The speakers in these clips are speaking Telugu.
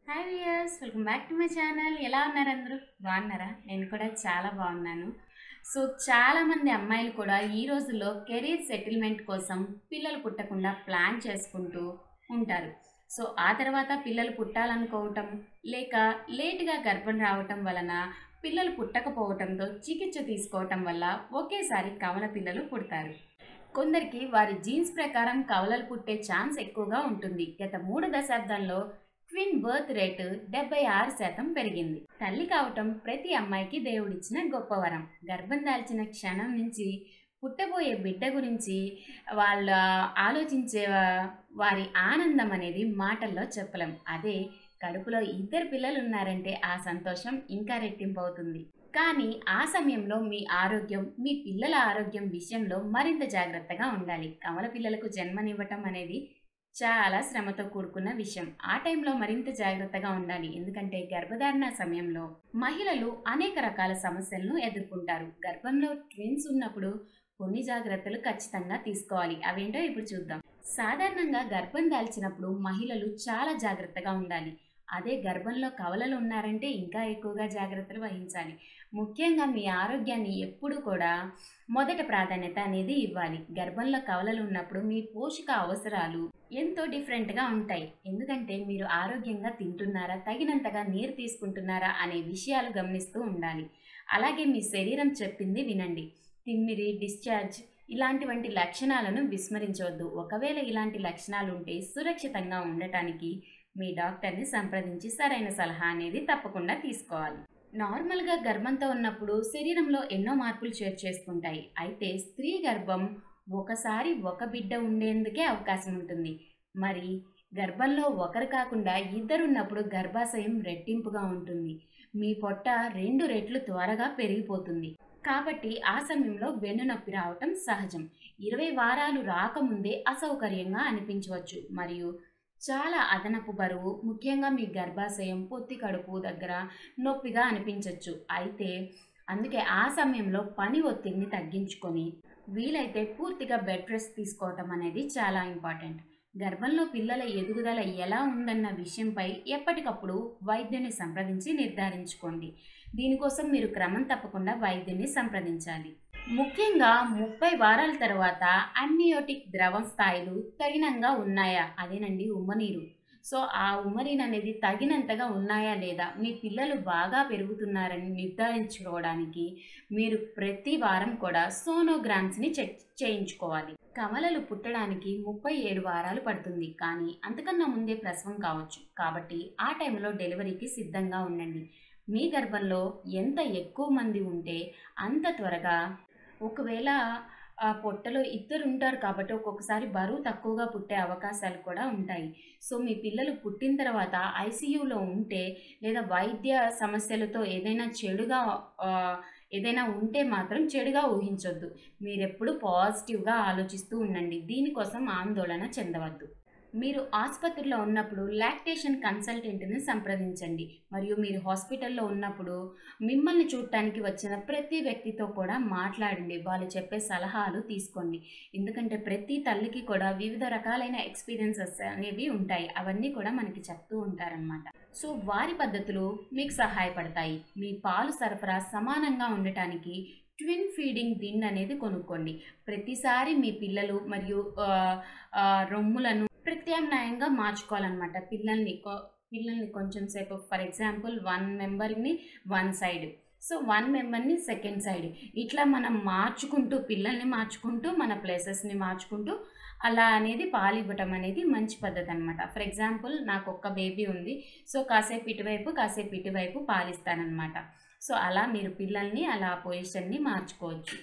hi viewers welcome back to my channel ఎలా ఉన్నారు అందరూ బాగున్నారా నేను కూడా చాలా బాగున్నాను సో చాలామంది అమ్మాయిలు కూడా ఈ రోజుల్లో కెరీర్ సెటిల్మెంట్ కోసం పిల్లలు పుట్టకుండా ప్లాన్ చేసుకుంటూ ఉంటారు సో ఆ తర్వాత పిల్లలు పుట్టాలనుకోవటం లేక లేటుగా గర్భం రావటం వలన పిల్లలు పుట్టకపోవటంతో చికిత్స తీసుకోవటం వల్ల ఒకేసారి కవల పిల్లలు పుడతారు కొందరికి వారి జీన్స్ ప్రకారం కవలలు పుట్టే ఛాన్స్ ఎక్కువగా ఉంటుంది గత మూడు దశాబ్దాల్లో ట్విన్ బర్త్ రేటు డెబ్బై ఆరు శాతం పెరిగింది తల్లి కావటం ప్రతి అమ్మాయికి దేవుడిచ్చిన గొప్ప వరం గర్భం దాల్చిన క్షణం నుంచి పుట్టబోయే బిడ్డ గురించి వాళ్ళ ఆలోచించే వా- వారి ఆనందం అనేది మాటల్లో చెప్పలేం అదే కడుపులో ఇద్దరు పిల్లలు ఉన్నారంటే ఆ సంతోషం ఇంకా రెట్టింపు అవుతుంది కానీ ఆ సమయంలో మీ ఆరోగ్యం మీ పిల్లల ఆరోగ్యం విషయంలో మరింత జాగ్రత్తగా ఉండాలి కమల పిల్లలకు జన్మనివ్వటం అనేది చాలా శ్రమతో కూడుకున్న విషయం ఆ టైంలో మరింత జాగ్రత్తగా ఉండాలి ఎందుకంటే గర్భధారణ సమయంలో మహిళలు అనేక రకాల సమస్యలను ఎదుర్కొంటారు గర్భంలో ట్విన్స్ ఉన్నప్పుడు కొన్ని జాగ్రత్తలు ఖచ్చితంగా తీసుకోవాలి అవేంటో ఇప్పుడు చూద్దాం సాధారణంగా గర్భం దాల్చినప్పుడు మహిళలు చాలా జాగ్రత్తగా ఉండాలి అదే గర్భంలో కవలలు ఉన్నారంటే ఇంకా ఎక్కువగా జాగ్రత్తలు వహించాలి ముఖ్యంగా మీ ఆరోగ్యాన్ని ఎప్పుడు కూడా మొదట ప్రాధాన్యత అనేది ఇవ్వాలి గర్భంలో కవలలు ఉన్నప్పుడు మీ పోషక అవసరాలు ఎంతో డిఫరెంట్గా ఉంటాయి ఎందుకంటే మీరు ఆరోగ్యంగా తింటున్నారా తగినంతగా నీరు తీసుకుంటున్నారా అనే విషయాలు గమనిస్తూ ఉండాలి అలాగే మీ శరీరం చెప్పింది వినండి తిమ్మిరి డిశ్చార్జ్ ఇలాంటివంటి లక్షణాలను విస్మరించవద్దు ఒకవేళ ఇలాంటి లక్షణాలు ఉంటే సురక్షితంగా ఉండటానికి మీ డాక్టర్ని సంప్రదించి సరైన సలహా అనేది తప్పకుండా తీసుకోవాలి నార్మల్గా గర్భంతో ఉన్నప్పుడు శరీరంలో ఎన్నో మార్పులు చోటు చేసుకుంటాయి అయితే స్త్రీ గర్భం ఒకసారి ఒక బిడ్డ ఉండేందుకే అవకాశం ఉంటుంది మరి గర్భంలో ఒకరు కాకుండా ఇద్దరున్నప్పుడు గర్భాశయం రెట్టింపుగా ఉంటుంది మీ పొట్ట రెండు రెట్లు త్వరగా పెరిగిపోతుంది కాబట్టి ఆ సమయంలో వెన్నునొప్పి రావటం సహజం ఇరవై వారాలు రాకముందే అసౌకర్యంగా అనిపించవచ్చు మరియు చాలా అదనపు బరువు ముఖ్యంగా మీ గర్భాశయం పొత్తి కడుపు దగ్గర నొప్పిగా అనిపించవచ్చు అయితే అందుకే ఆ సమయంలో పని ఒత్తిడిని తగ్గించుకొని వీలైతే పూర్తిగా బెడ్ రెస్ట్ తీసుకోవటం అనేది చాలా ఇంపార్టెంట్ గర్భంలో పిల్లల ఎదుగుదల ఎలా ఉందన్న విషయంపై ఎప్పటికప్పుడు వైద్యుని సంప్రదించి నిర్ధారించుకోండి దీనికోసం మీరు క్రమం తప్పకుండా వైద్యుని సంప్రదించాలి ముఖ్యంగా ముప్పై వారాల తర్వాత అన్నియోటిక్ ద్రవం స్థాయిలు తగినంగా ఉన్నాయా అదేనండి ఉమ్మనీరు సో ఆ ఉమ్మనీరు అనేది తగినంతగా ఉన్నాయా లేదా మీ పిల్లలు బాగా పెరుగుతున్నారని నిర్ధారించుకోవడానికి మీరు ప్రతి వారం కూడా సోనోగ్రామ్స్ని చెక్ చేయించుకోవాలి కమలలు పుట్టడానికి ముప్పై ఏడు వారాలు పడుతుంది కానీ అంతకన్నా ముందే ప్రసవం కావచ్చు కాబట్టి ఆ టైంలో డెలివరీకి సిద్ధంగా ఉండండి మీ గర్భంలో ఎంత ఎక్కువ మంది ఉంటే అంత త్వరగా ఒకవేళ ఆ పొట్టలో ఇద్దరు ఉంటారు కాబట్టి ఒక్కొక్కసారి బరువు తక్కువగా పుట్టే అవకాశాలు కూడా ఉంటాయి సో మీ పిల్లలు పుట్టిన తర్వాత ఐసీయూలో ఉంటే లేదా వైద్య సమస్యలతో ఏదైనా చెడుగా ఆ, ఏదైనా ఉంటే మాత్రం చెడుగా ఊహించొద్దు మీరెప్పుడు పాజిటివ్గా ఆలోచిస్తూ ఉండండి దీనికోసం ఆందోళన చెందవద్దు మీరు ఆసుపత్రిలో ఉన్నప్పుడు లాక్టేషన్ కన్సల్టెంట్ని సంప్రదించండి మరియు మీరు హాస్పిటల్లో ఉన్నప్పుడు మిమ్మల్ని చూడటానికి వచ్చిన ప్రతి వ్యక్తితో కూడా మాట్లాడండి వాళ్ళు చెప్పే సలహాలు తీసుకోండి ఎందుకంటే ప్రతి తల్లికి కూడా వివిధ రకాలైన ఎక్స్పీరియన్సెస్ అనేవి ఉంటాయి అవన్నీ కూడా మనకి చెప్తూ ఉంటారనమాట సో వారి పద్ధతులు మీకు సహాయపడతాయి మీ పాలు సరఫరా సమానంగా ఉండటానికి ట్విన్ ఫీడింగ్ దిన్ అనేది కొనుక్కోండి ప్రతిసారి మీ పిల్లలు మరియు ఆ, ఆ, రొమ్ములను ప్రత్యామ్నాయంగా మార్చుకోవాలన్నమాట పిల్లల్ని కొ- పిల్లల్ని కొంచెం సేపు ఫర్ ఎగ్జాంపుల్ వన్ మెంబర్ని వన్ సైడ్ సో వన్ మెంబర్ని సెకండ్ సైడ్ ఇట్లా మనం మార్చుకుంటూ పిల్లల్ని మార్చుకుంటూ మన ప్లేసెస్ని మార్చుకుంటూ అలా అనేది పాలు ఇవ్వటం అనేది మంచి పద్ధతి అనమాట ఫర్ ఎగ్జాంపుల్ నాకు ఒక్క బేబీ ఉంది సో కాసేపు ఇటువైపు కాసేపు ఇటువైపు పాలిస్తానన్నమాట సో అలా మీరు పిల్లల్ని అలా పొజిషన్ని మార్చుకోవచ్చు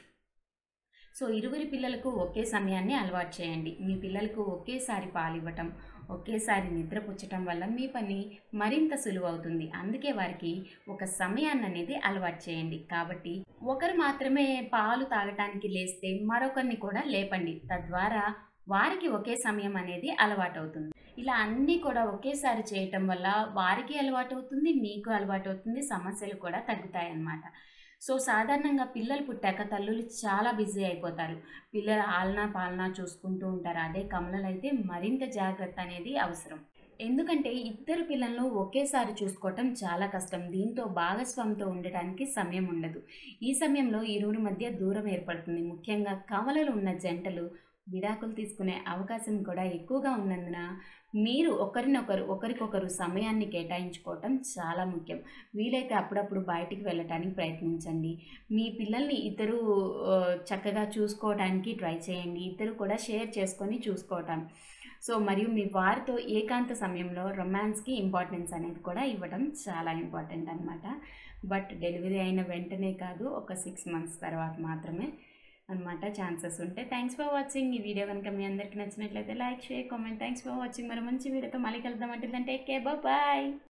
సో ఇరువురి పిల్లలకు ఒకే సమయాన్ని అలవాటు చేయండి మీ పిల్లలకు ఒకేసారి పాలు ఇవ్వటం ఒకేసారి నిద్రపుచ్చటం వల్ల మీ పని మరింత సులువు అవుతుంది అందుకే వారికి ఒక సమయాన్ని అనేది అలవాటు చేయండి కాబట్టి ఒకరు మాత్రమే పాలు తాగటానికి లేస్తే మరొకరిని కూడా లేపండి తద్వారా వారికి ఒకే సమయం అనేది అలవాటు అవుతుంది ఇలా అన్నీ కూడా ఒకేసారి చేయటం వల్ల వారికి అలవాటు అవుతుంది మీకు అలవాటు అవుతుంది సమస్యలు కూడా తగ్గుతాయి అన్నమాట సో సాధారణంగా పిల్లలు పుట్టాక తల్లులు చాలా బిజీ అయిపోతారు పిల్లల ఆలనా పాలనా చూసుకుంటూ ఉంటారు అదే కమలలు అయితే మరింత జాగ్రత్త అనేది అవసరం ఎందుకంటే ఇద్దరు పిల్లలను ఒకేసారి చూసుకోవటం చాలా కష్టం దీంతో భాగస్వామితో ఉండటానికి సమయం ఉండదు ఈ సమయంలో ఇరువురి మధ్య దూరం ఏర్పడుతుంది ముఖ్యంగా కవలలు ఉన్న జంటలు విడాకులు తీసుకునే అవకాశం కూడా ఎక్కువగా ఉన్నందున మీరు ఒకరినొకరు ఒకరికొకరు సమయాన్ని కేటాయించుకోవటం చాలా ముఖ్యం వీలైతే అప్పుడప్పుడు బయటికి వెళ్ళటానికి ప్రయత్నించండి మీ పిల్లల్ని ఇద్దరు ఆ, చక్కగా చూసుకోవడానికి ట్రై చేయండి ఇద్దరు కూడా షేర్ చేసుకొని చూసుకోవటం సో మరియు మీ వారితో ఏకాంత సమయంలో రొమాన్స్కి ఇంపార్టెన్స్ అనేది కూడా ఇవ్వడం చాలా ఇంపార్టెంట్ అనమాట బట్ డెలివరీ అయిన వెంటనే కాదు ఒక సిక్స్ మంత్స్ తర్వాత మాత్రమే అనమాట ఛాన్సెస్ ఉంటాయి థ్యాంక్స్ ఫర్ వాచింగ్ ఈ వీడియో కనుక మీ అందరికీ నచ్చినట్లయితే like share comment thanks for watching మరి మంచి వీడియోతో మళ్ళీ కలుద్దాం అంటే టేక్ కేర్ బాయ్